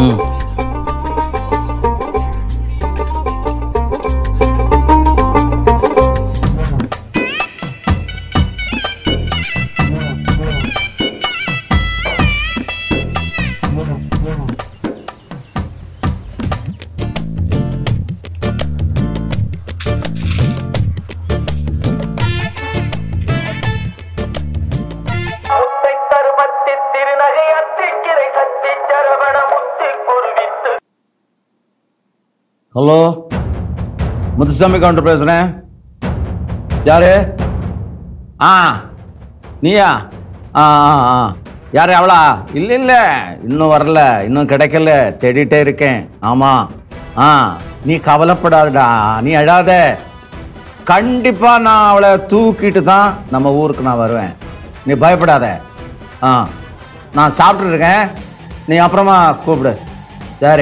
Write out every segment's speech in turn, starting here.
ഉം. முத்தை தருமத்தி திருநகை அத்திக்கிரை சத்தி சரவண முத்தி குருவித்து ஹலோ முத்துசாமி கவுண்டர் பேசுகிறேன் யாரு ஆ நீயா ஆ ஆ ஆ யாரு அவளா இல்லை இல்லை இன்னும் வரல இன்னும் கிடைக்கல தேடிட்டே இருக்கேன் ஆமாம் ஆ நீ கவலைப்படாதடா நீ அழாத கண்டிப்பா நான் அவளை தூக்கிட்டு தான் நம்ம ஊருக்கு நான் வருவேன் நீ பயப்படாத ஆ நான் சாப்பிட்டு இருக்கேன் நீ அப்புறமா கூப்பிடு சரி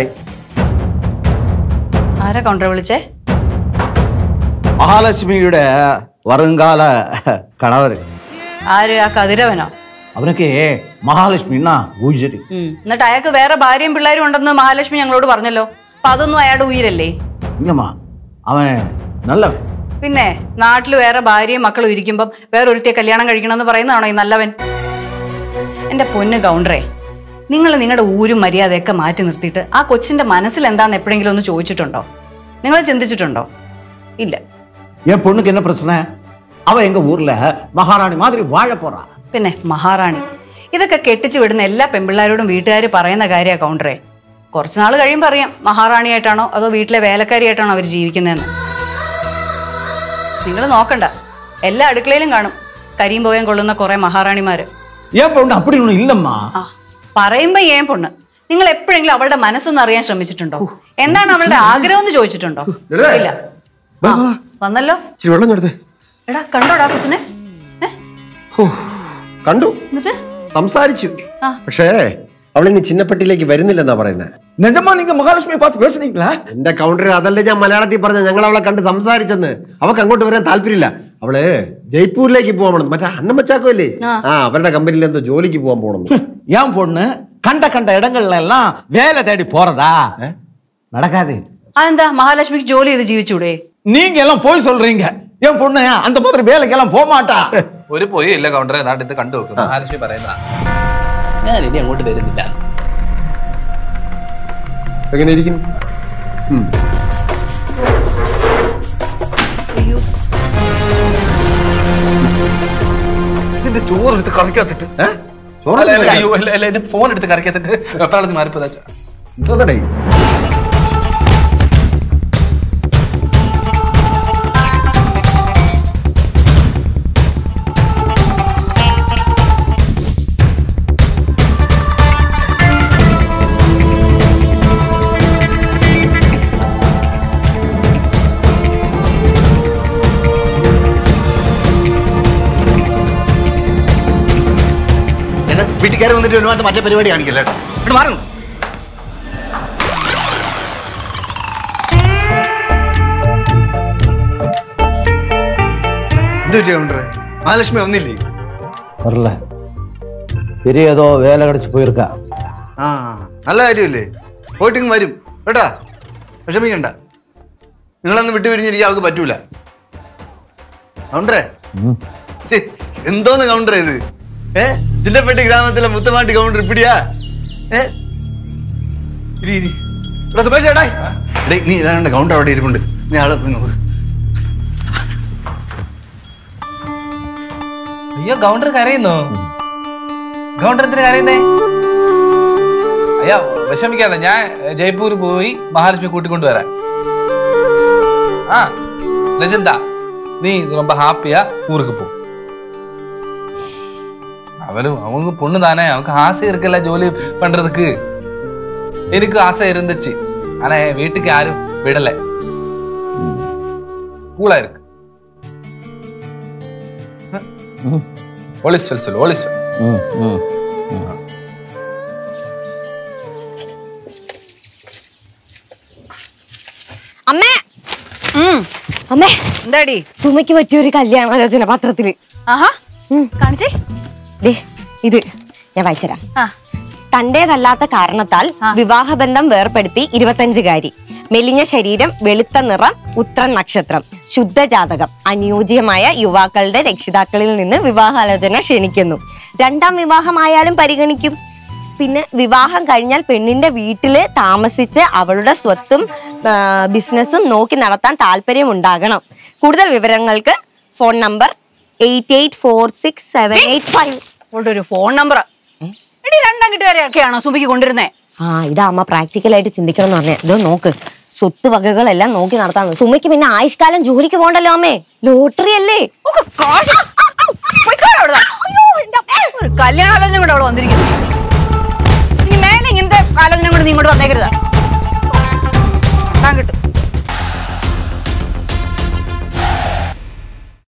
ആരാ കൗണ്ടർ വിളിച്ചേ മഹാലക്ഷ്മിയുടെ വരുങ്കാല കണവർ ആര് ആ കതിരവനോ അവനൊക്കെ മഹാലക്ഷ്മിന്നാ ഊജരി ഉം. എന്നിട്ട് അയാൾക്ക് വേറെ ഭാര്യയും പിള്ളേരും ഉണ്ടെന്ന് മഹാലക്ഷ്മി ഞങ്ങളോട് പറഞ്ഞല്ലോ അപ്പൊ അതൊന്നും അയാളുടെ ഉയരല്ലേ ഇങ്ങമ്മാ അവൻ നല്ലവൻ പിന്നെ നാട്ടിൽ വേറെ ഭാര്യയും മക്കളും ഇരിക്കുമ്പം വേറെ ഒരുത്തിയെ കല്യാണം കഴിക്കണമെന്ന് പറയുന്നതാണോ ഈ നല്ലവൻ എന്റെ പൊന്ന് കൗണ്ടറേ നിങ്ങൾ നിങ്ങളുടെ ഊരും മര്യാദയൊക്കെ മാറ്റി നിർത്തിയിട്ട് ആ കൊച്ചിന്റെ മനസ്സിൽ എന്താന്ന് എപ്പോഴെങ്കിലും ഒന്ന് ചോദിച്ചിട്ടുണ്ടോ നിങ്ങൾ ചിന്തിച്ചിട്ടുണ്ടോ ഇല്ല என் பொண்ணுக்கு என்ன பிரச்சனை அவ எங்க ஊர்ல மகாராணி மாதிரி வாழ போறா പിന്നെ മഹാറാണി ഇതൊക്കെ കെട്ടിച്ചു വിടുന്ന എല്ലാ പെൺപിള്ളാരോടും വീട്ടുകാർ പറയുന്ന കാര്യമാണ് കൗണ്ടറേ കുറച്ച് നാൾ കഴിയുമ്പോൾ അറിയാം മഹാറാണിയായിട്ടാണോ അതോ വീട്ടിലെ വേലക്കാരിയായിട്ടാണോ അവർ ജീവിക്കുന്നതെന്ന് നിങ്ങൾ നോക്കണ്ട എല്ലാ അടുക്കളയിലും കാണും കരിയും പോകാൻ കൊള്ളുന്ന കുറെ മഹാറാണിമാര് என் பொண்ணு அப்படி ஒண்ணும் இல்லம்மா ആ പറയുമ്പോ ഏൻ പൊണ്ണ് നിങ്ങൾ എപ്പോഴെങ്കിലും അവളുടെ മനസ്സൊന്ന് അറിയാൻ ശ്രമിച്ചിട്ടുണ്ടോ എന്താണ് അവളുടെ ആഗ്രഹം എന്ന് ചോദിച്ചിട്ടുണ്ടോ ഇല്ല ആ, വന്നല്ലോ ഇച്ചിരി വെള്ളം കൊടുത്തേ എടാ കണ്ടോടാ കൊച്ചിനെ ഏ? കണ്ടു എന്നിട്ട് സംസാരിച്ചു ആ. പക്ഷേ അവളിനി ചിന്നപ്പെട്ടിയിലേക്ക് വരുന്നില്ലെന്നാ പറയുന്നത് நிஜமா நீங்க மகாலட்சுமியை பார்த்து பேசுனீங்களா എന്റെ കൗണ്ടർ അതല്ലേ ഞാൻ മലയാളത്തിൽ പറഞ്ഞ ഞങ്ങൾ അവളെ കണ്ട് സംസാരിച്ചെന്ന് അവക്ക് അങ്ങോട്ട് വരാൻ താല്പര്യമില്ല അവള് ജയ്പൂരിലേക്ക് പോകണം മറ്റേ അന്നമ്മച്ചാക്കോ അല്ലേ ആ അവരുടെ കമ്പനിയിൽ എന്തോ ജോലിക്ക് പോകാൻ പോകണം என் பொண்ணு கண்ட கண்ட இடங்கள்ல எல்லாம் வேலை தேடி போறதா நடக்காது അതെന്താ മഹാലക്ഷ്മിക്ക് ജോലി ചെയ്ത് ജീവിച്ചൂടെ நீங்க எல்லாம் போய் சொல்றீங்க என் பொண்ணு அந்த மாதிரி வேலைக்கெல்லாம் போக மாட்டா ഒരു പോയി ഇല്ല കൗണ്ടറെ നാട്ടിൽ കണ്ടു നോക്കും മഹാലക്ഷ്മി പറയുന്നതാ ഞാൻ ഇനി അങ്ങോട്ട് വരുന്നില്ല എങ്ങനെ ഇരിക്കുന്നു ഇതിന്റെ ചോറെടുത്ത് കളക്കാത്തിട്ട് ഏ? ചോറ് അല്ല, അല്ല, അയ്യോ, അല്ല, അല്ല, എന്റെ ഫോൺ എടുത്ത് കറക്കാത്തിട്ട് വെപ്രാളത്തിൽ മാറിപ്പോതാ എന്തോന്നടേ? വീട്ടുകാർ വന്നിട്ട് ഒരുമാതിരി മറ്റേ പരിപാടി കാണിക്കില്ല കേട്ടോ ഇവിടെ മാറും എന്ത് പറ്റിയ കൗണ്ടറെ മഹാലക്ഷ്മി വന്നില്ലേ வரல பெரிய ஏதோ வேலை கிடைச்சு போயிருக்கா ആ നല്ല കാര്യമല്ലേ പോയിട്ടിങ് വരും കേട്ടാ വിഷമിക്കണ്ട നിങ്ങളന്ന് വിട്ടു പിരിഞ്ഞിരിക്കാൻ അവർക്ക് പറ്റൂല കൗണ്ടറെ ഛെ, എന്തോന്ന് കൗണ്ടർ ഇത് ഏ ചിന്നപ്പെട്ടി ഗ്രാമത്തിലെ മുത്തമാട്ടി കൗണ്ടർ ഇപ്പിടിയാ ഏ ഇരി ഇരി എടാ സുമേഷ് ഏട്ടാ എടേ നീ ഇതാണ്ട് കൗണ്ടർ അവിടെ ഇരിപ്പുണ്ട് നീ ആളെ പോയി നോക്ക് അയ്യോ കൗണ്ടർ കരയുന്നോ കൗണ്ടർ എന്തിനാ കരയുന്നേ അയ്യോ വിഷമിക്കാതെ ഞാൻ ജയ്പൂർ പോയി മഹാലക്ഷ്മി കൂട്ടിക്കൊണ്ട് വരാം ആ നിജന്ത നീ ரொம்ப ஹாப்பியா ஊருக்கு போ அவரு அவங்க பொண்ணு தானே அவங்க ஆசை இருக்குல்ல ஜோலி பண்றதுக்கு எனக்கு ஆசை இருந்துச்சு ஆனா என் வீட்டுக்கு யாரும் விடல கூலா இருக்கு ஒலிஸ்வல் சொல்லு ஒலிஸ்வல் ம் ம் അമ്മേ ഉം. അമ്മേ എന്താടി സുമയ്ക്ക് പറ്റിയൊരു കല്യാണാലോചന പത്രത്തില് ആഹാ കാണിച്ചേ ദേ ഇത് ഞാൻ വായിച്ചുതരാം ആ തന്റേതല്ലാത്ത കാരണത്താൽ വിവാഹബന്ധം വേർപ്പെടുത്തി ഇരുപത്തഞ്ചുകാരി മെലിഞ്ഞ ശരീരം വെളുത്ത നിറം ഉത്ര നക്ഷത്രം ശുദ്ധജാതകം അനുയോജ്യമായ യുവാക്കളുടെ രക്ഷിതാക്കളിൽ നിന്ന് വിവാഹാലോചന ക്ഷണിക്കുന്നു രണ്ടാം വിവാഹമായാലും പരിഗണിക്കും പിന്നെ വിവാഹം കഴിഞ്ഞാൽ പെണ്ണിന്റെ വീട്ടില് താമസിച്ച് അവളുടെ സ്വത്തും ആ, ബിസിനസ്സും നോക്കി നടത്താൻ താല്പര്യം ഉണ്ടാകണം കൂടുതൽ വിവരങ്ങൾക്ക് phone number eight eight four six seven eight five അവളുടെ ഒരു ഫോൺ നമ്പർ എടി രണ്ടാം കിട്ടുകാരെയൊക്കെയാണോ സുമിക്ക് കൊണ്ടിരുന്നേ ആ ഇതാ അമ്മ പ്രാക്ടിക്കലായിട്ട് ചിന്തിക്കണം എന്ന് പറഞ്ഞേ ഇത് നോക്ക് സ്വത്ത് വകകളെല്ലാം നോക്കി നടത്താൻ സുമയ്ക്ക് പിന്നെ ആയുഷ്കാലം ജോലിക്ക് പോകണ്ടല്ലോ അമ്മേ ലോട്ടറി അല്ലേ ഒക്കെ കാശ് പോയിക്കോളാം അവിടുന്ന്. അയ്യോ, എൻ്റെ അമ്മേ. ഒരു കല്യാണാലോചന കൊണ്ട് അവിടെ വന്നിരിക്കുന്നു ഇനി മേലെ ഇങ്ങനത്തെ ആലോചന കൊണ്ട് നീ ഇങ്ങോട്ട് വന്നേക്കരുത്